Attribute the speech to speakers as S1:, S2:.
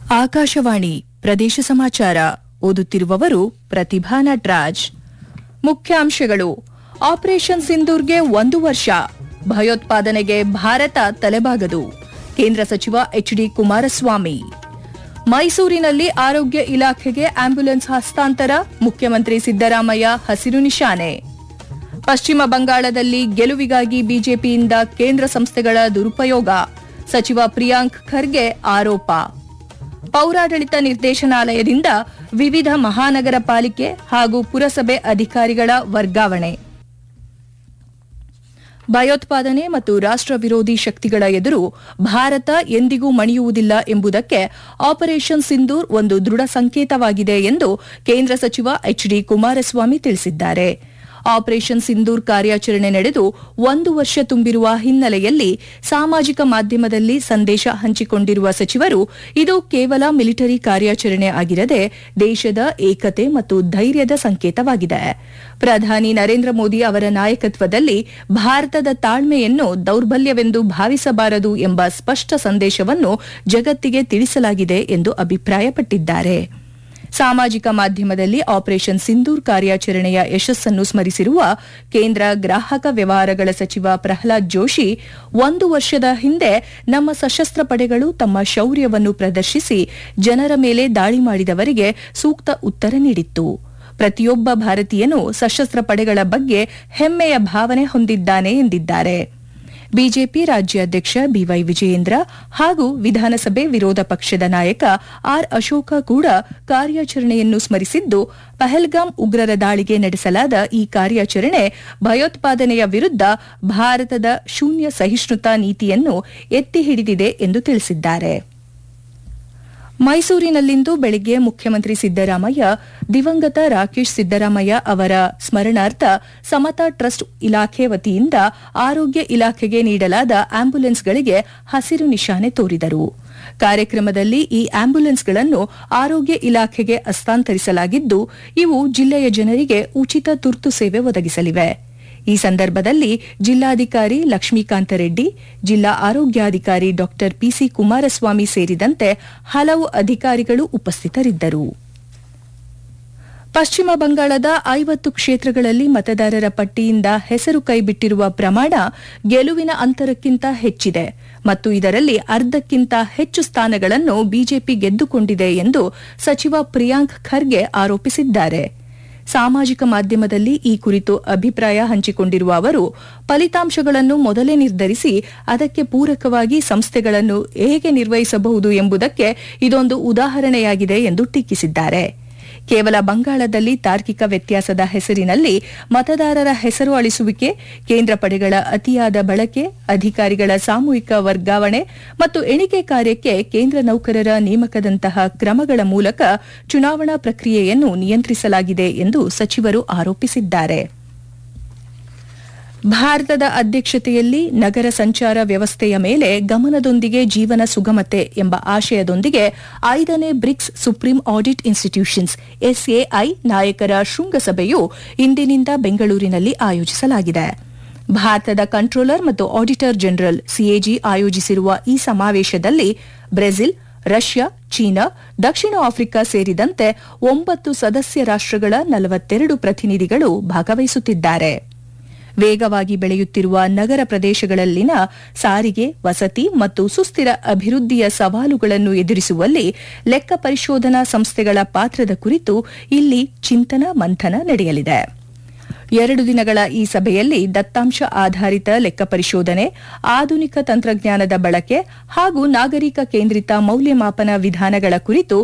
S1: ಆಕಾಶವಾಣಿ ಪ್ರದೇಶ ಸಮಾಚಾರ ಓದುತ್ತಿರುವವರು ಪ್ರತಿಭಾ ನಟ್ರಾಜ್ ಮುಖ್ಯಾಂಶಗಳು ಆಪರೇಷನ್ ಸಿಂಧೂರ್ಗೆ ಒಂದು ವರ್ಷ ಭಯೋತ್ಪಾದನೆಗೆ ಭಾರತ ತಲೆಬಾಗದು ಕೇಂದ್ರ ಸಚಿವ ಎಚ್ಡಿ ಕುಮಾರಸ್ವಾಮಿ ಮೈಸೂರಿನಲ್ಲಿ ಆರೋಗ್ಯ ಇಲಾಖೆಗೆ ಆಂಬ್ಯುಲೆನ್ಸ್ ಹಸ್ತಾಂತರ ಮುಖ್ಯಮಂತ್ರಿ ಸಿದ್ದರಾಮಯ್ಯ ಹಸಿರು ನಿಶಾನೆ ಪಶ್ಚಿಮ ಬಂಗಾಳದಲ್ಲಿ ಗೆಲುವಿಗಾಗಿ ಬಿಜೆಪಿಯಿಂದ ಕೇಂದ್ರ ಸಂಸ್ಥೆಗಳ ದುರುಪಯೋಗ ಸಚಿವ ಪ್ರಿಯಾಂಕ್ ಖರ್ಗೆ ಆರೋಪ ಪೌರಾಡಳಿತ ನಿರ್ದೇಶನಾಲಯದಿಂದ ವಿವಿಧ ಮಹಾನಗರ ಪಾಲಿಕೆ ಹಾಗೂ ಪುರಸಭೆ ಅಧಿಕಾರಿಗಳ ವರ್ಗಾವಣೆ ಭಯೋತ್ಪಾದನೆ ಮತ್ತು ರಾಷ್ಟ್ರ ವಿರೋಧಿ ಶಕ್ತಿಗಳ ಎದುರು ಭಾರತ ಎಂದಿಗೂ ಮಣಿಯುವುದಿಲ್ಲ ಎಂಬುದಕ್ಕೆ ಆಪರೇಷನ್ ಸಿಂಧೂರ್ ಒಂದು ದೃಢ ಸಂಕೇತವಾಗಿದೆ ಎಂದು ಕೇಂದ್ರ ಸಚಿವ ಎಚ್ಡಿ ಕುಮಾರಸ್ವಾಮಿ ತಿಳಿಸಿದ್ದಾರೆ ಆಪರೇಷನ್ ಸಿಂಧೂರ್ ಕಾರ್ಯಾಚರಣೆ ನಡೆದು ಒಂದು ವರ್ಷ ತುಂಬಿರುವ ಹಿನ್ನೆಲೆಯಲ್ಲಿ ಸಾಮಾಜಿಕ ಮಾಧ್ಯಮದಲ್ಲಿ ಸಂದೇಶ ಹಂಚಿಕೊಂಡಿರುವ ಸಚಿವರು ಇದು ಕೇವಲ ಮಿಲಿಟರಿ ಕಾರ್ಯಾಚರಣೆ ಆಗಿರದೆ ದೇಶದ ಏಕತೆ ಮತ್ತು ಧೈರ್ಯದ ಸಂಕೇತವಾಗಿದೆ ಪ್ರಧಾನಿ ನರೇಂದ್ರ ಮೋದಿ ಅವರ ನಾಯಕತ್ವದಲ್ಲಿ ಭಾರತದ ತಾಳ್ಮೆಯನ್ನು ದೌರ್ಬಲ್ಯವೆಂದು ಭಾವಿಸಬಾರದು ಎಂಬ ಸ್ಪಷ್ಟ ಸಂದೇಶವನ್ನು ಜಗತ್ತಿಗೆ ತಿಳಿಸಲಾಗಿದೆ ಎಂದು ಅಭಿಪ್ರಾಯಪಟ್ಟಿದ್ದಾರೆ ಸಾಮಾಜಿಕ ಮಾಧ್ಯಮದಲ್ಲಿ ಆಪರೇಷನ್ ಸಿಂಧೂರ್ ಕಾರ್ಯಾಚರಣೆಯ ಯಶಸ್ಸನ್ನು ಸ್ಮರಿಸಿರುವ ಕೇಂದ್ರ ಗ್ರಾಹಕ ವ್ಯವಹಾರಗಳ ಸಚಿವ ಪ್ರಹ್ಲಾದ್ ಜೋಶಿ ಒಂದು ವರ್ಷದ ಹಿಂದೆ ನಮ್ಮ ಸಶಸ್ತ್ರ ಪಡೆಗಳು ತಮ್ಮ ಶೌರ್ಯವನ್ನು ಪ್ರದರ್ಶಿಸಿ ಜನರ ಮೇಲೆ ದಾಳಿ ಮಾಡಿದವರಿಗೆ ಸೂಕ್ತ ಉತ್ತರ ನೀಡಿತ್ತು ಪ್ರತಿಯೊಬ್ಬ ಭಾರತೀಯನೂ ಸಶಸ್ತ್ರ ಪಡೆಗಳ ಬಗ್ಗೆ ಹೆಮ್ಮೆಯ ಭಾವನೆ ಹೊಂದಿದ್ದಾನೆ ಎಂದಿದ್ದಾರೆ ಬಿಜೆಪಿ ರಾಜ್ಯಾಧ್ಯಕ್ಷ ಬಿವೈ ವಿಜಯೇಂದ್ರ ಹಾಗೂ ವಿಧಾನಸಭೆ ವಿರೋಧ ಪಕ್ಷದ ನಾಯಕ ಆರ್ ಅಶೋಕ ಕೂಡ ಕಾರ್ಯಾಚರಣೆಯನ್ನು ಸ್ಮರಿಸಿದ್ದು ಪಹಲ್ಗಾಮ್ ಉಗ್ರರ ದಾಳಿಗೆ ನಡೆಸಲಾದ ಈ ಕಾರ್ಯಾಚರಣೆ ಭಯೋತ್ಪಾದನೆಯ ವಿರುದ್ಧ ಭಾರತದ ಶೂನ್ಯ ಸಹಿಷ್ಣುತಾ ನೀತಿಯನ್ನು ಎತ್ತಿ ಹಿಡಿದಿದೆ ಎಂದು ತಿಳಿಸಿದ್ದಾರೆ ಮೈಸೂರಿನಲ್ಲಿಂದು ಬೆಳಗ್ಗೆ ಮುಖ್ಯಮಂತ್ರಿ ಸಿದ್ದರಾಮಯ್ಯ ದಿವಂಗತ ರಾಕೇಶ್ ಸಿದ್ದರಾಮಯ್ಯ ಅವರ ಸ್ಮರಣಾರ್ಥ ಸಮತಾ ಟ್ರಸ್ಟ್ ಇಲಾಖೆ ವತಿಯಿಂದ ಆರೋಗ್ಯ ಇಲಾಖೆಗೆ ನೀಡಲಾದ ಆಂಬ್ಯುಲೆನ್ಸ್ಗಳಿಗೆ ಹಸಿರು ನಿಶಾನೆ ತೋರಿದರು ಕಾರ್ಯಕ್ರಮದಲ್ಲಿ ಈ ಆಂಬ್ಯುಲೆನ್ಸ್ಗಳನ್ನು ಆರೋಗ್ಯ ಇಲಾಖೆಗೆ ಹಸ್ತಾಂತರಿಸಲಾಗಿದ್ದು ಇವು ಜಿಲ್ಲೆಯ ಜನರಿಗೆ ಉಚಿತ ತುರ್ತು ಸೇವೆ ಒದಗಿಸಲಿವೆ ಈ ಸಂದರ್ಭದಲ್ಲಿ ಜಿಲ್ಲಾಧಿಕಾರಿ ಲಕ್ಷ್ಮೀಕಾಂತ ರೆಡ್ಡಿ ಜಿಲ್ಲಾ ಆರೋಗ್ಯಾಧಿಕಾರಿ ಡಾ ಪಿಸಿ ಕುಮಾರಸ್ವಾಮಿ ಸೇರಿದಂತೆ ಹಲವು ಅಧಿಕಾರಿಗಳು ಉಪಸ್ಥಿತರಿದ್ದರು ಪಶ್ಚಿಮ ಬಂಗಾಳದ ಐವತ್ತು ಕ್ಷೇತ್ರಗಳಲ್ಲಿ ಮತದಾರರ ಪಟ್ಟಿಯಿಂದ ಹೆಸರು ಕೈಬಿಟ್ಟಿರುವ ಪ್ರಮಾಣ ಗೆಲುವಿನ ಅಂತರಕ್ಕಿಂತ ಹೆಚ್ಚಿದೆ ಮತ್ತು ಇದರಲ್ಲಿ ಅರ್ಧಕ್ಕಿಂತ ಹೆಚ್ಚು ಸ್ಥಾನಗಳನ್ನು ಬಿಜೆಪಿ ಗೆದ್ದುಕೊಂಡಿದೆ ಎಂದು ಸಚಿವ ಪ್ರಿಯಾಂಕ್ ಖರ್ಗೆ ಆರೋಪಿಸಿದ್ದಾರೆ ಸಾಮಾಜಿಕ ಮಾಧ್ಯಮದಲ್ಲಿ ಈ ಕುರಿತು ಅಭಿಪ್ರಾಯ ಹಂಚಿಕೊಂಡಿರುವ ಅವರು ಫಲಿತಾಂಶಗಳನ್ನು ಮೊದಲೇ ನಿರ್ಧರಿಸಿ ಅದಕ್ಕೆ ಪೂರಕವಾಗಿ ಸಂಸ್ಥೆಗಳನ್ನು ಹೇಗೆ ನಿರ್ವಹಿಸಬಹುದು ಎಂಬುದಕ್ಕೆ ಇದೊಂದು ಉದಾಹರಣೆಯಾಗಿದೆ ಎಂದು ಟೀಕಿಸಿದ್ದಾರೆ ಕೇವಲ ಬಂಗಾಳದಲ್ಲಿ ತಾರ್ಕಿಕ ವ್ಯತ್ಯಾಸದ ಹೆಸರಿನಲ್ಲಿ ಮತದಾರರ ಹೆಸರು ಅಳಿಸುವಿಕೆ ಕೇಂದ್ರ ಪಡೆಗಳ ಅತಿಯಾದ ಬಳಕೆ ಅಧಿಕಾರಿಗಳ ಸಾಮೂಹಿಕ ವರ್ಗಾವಣೆ ಮತ್ತು ಎಣಿಕೆ ಕಾರ್ಯಕ್ಕೆ ಕೇಂದ್ರ ನೌಕರರ ನೇಮಕದಂತಹ ಕ್ರಮಗಳ ಮೂಲಕ ಚುನಾವಣಾ ಪ್ರಕ್ರಿಯೆಯನ್ನು ನಿಯಂತ್ರಿಸಲಾಗಿದೆ ಎಂದು ಸಚಿವರು ಆರೋಪಿಸಿದ್ದಾರೆ ಭಾರತದ ಅಧ್ಯಕ್ಷತೆಯಲ್ಲಿ ನಗರ ಸಂಚಾರ ವ್ಯವಸ್ಥೆಯ ಮೇಲೆ ಗಮನದೊಂದಿಗೆ ಜೀವನ ಸುಗಮತೆ ಎಂಬ ಆಶಯದೊಂದಿಗೆ ಐದನೇ BRICS supreme audit institutions SAI ನಾಯಕರ ಶೃಂಗಸಭೆಯು ಇಂದಿನಿಂದ ಬೆಂಗಳೂರಿನಲ್ಲಿ ಆಯೋಜಿಸಲಾಗಿದೆ ಭಾರತದ ಕಂಟ್ರೋಲರ್ ಮತ್ತು ಆಡಿಟರ್ ಜನರಲ್ ಸಿಎಜಿ ಆಯೋಜಿಸಿರುವ ಈ ಸಮಾವೇಶದಲ್ಲಿ ಬ್ರೆಜಿಲ್ ರಷ್ಯಾ ಚೀನಾ ದಕ್ಷಿಣ ಆಫ್ರಿಕಾ ಸೇರಿದಂತೆ ಒಂಬತ್ತು ಸದಸ್ಯ ರಾಷ್ಟಗಳ ನಲವತ್ತೆರಡು ಪ್ರತಿನಿಧಿಗಳು ಭಾಗವಹಿಸುತ್ತಿದ್ದಾರೆ ವೇಗವಾಗಿ ಬೆಳೆಯುತ್ತಿರುವ ನಗರ ಪ್ರದೇಶಗಳಲ್ಲಿನ ಸಾರಿಗೆ ವಸತಿ ಮತ್ತು ಸುಸ್ಥಿರ ಅಭಿವೃದ್ಧಿಯ ಸವಾಲುಗಳನ್ನು ಎದುರಿಸುವಲ್ಲಿ ಲೆಕ್ಕ ಪರಿಶೋಧನಾ ಸಂಸ್ಥೆಗಳ ಪಾತ್ರದ ಕುರಿತು ಇಲ್ಲಿ ಚಿಂತನ ಮಂಥನ ನಡೆಯಲಿದೆ ಎರಡು ದಿನಗಳ ಈ ಸಭೆಯಲ್ಲಿ ದತ್ತಾಂಶ ಆಧಾರಿತ ಲೆಕ್ಕ ಪರಿಶೋಧನೆ ಆಧುನಿಕ ತಂತ್ರಜ್ಞಾನದ ಬಳಕೆ ಹಾಗೂ ನಾಗರಿಕ ಕೇಂದ್ರಿತ ಮೌಲ್ಯಮಾಪನ ವಿಧಾನಗಳ ಕುರಿತು